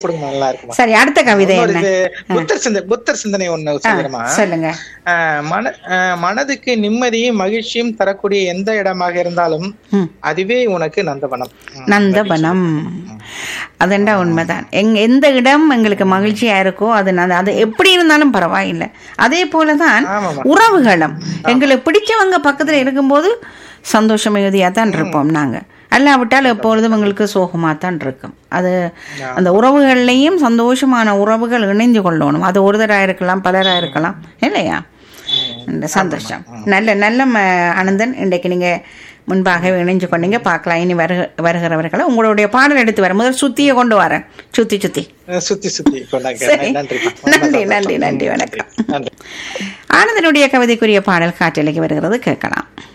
கொடுங்க நல்லா இருக்குமா சரி அடுத்த கவிதை இன்னொரு என்ன இது புத்தர் சிந்தனை புத்தர் சிந்தனை ஒண்ணு ஆ, சொல்லுமா சொல்லுங்க மன ஆஹ் மனதுக்கு நிம்மதியும் மகிழ்ச்சியும் தரக்கூடிய எந்த இடமாக இருந்தாலும் ம். அதுவே உனக்கு நந்தவனம் ம். நந்தவனம் அதண்டா உண்மைதான் எங் எந்த இடம் எங்களுக்கு மகிழ்ச்சியா இருக்கோ அது நந்த- அது எப்படி இருந்தாலும் பரவாயில்லை அதே போலதான் ஆமாமா. உறவுகளும் எங்களுக்கு பிடிச்சவங்க பக்கத்துல இருக்கும்போது சந்தோஷ மிகுதியா தான் இருப்போம் நாங்க அல்லாவிட்டால் எப்பொழுதும் எங்களுக்கு சோகமா தான் இருக்கும் அது அந்த உறவுகள்லையும் சந்தோஷமான உறவுகள் இணைந்து கொள்ளணும் அது ஒருதரா இருக்கலாம் பலரா இருக்கலாம் இல்லையா இந்த சந்தோஷம் நல்ல நல்ல ம- ஆனந்தன் இன்றைக்கு நீங்க முன்பாக இணைஞ்சு கொண்டீங்க பார்க்கலாம் இனி வருக வருகிறவர்களை உங்களுடைய பாடல் எடுத்து வர முதல் சுத்தியை கொண்டு வரேன் சுத்தி சுத்தி அஹ் சுத்தி சுத்தி கொண்டாங்க சரி. நன்றிப்பா நன்றி நன்றி நன்றி வணக்கம் நன்றி ஆனந்தனுடைய கவிதைக்குரிய பாடல் காற்றலைக்கு வருகிறது கேட்கலாம்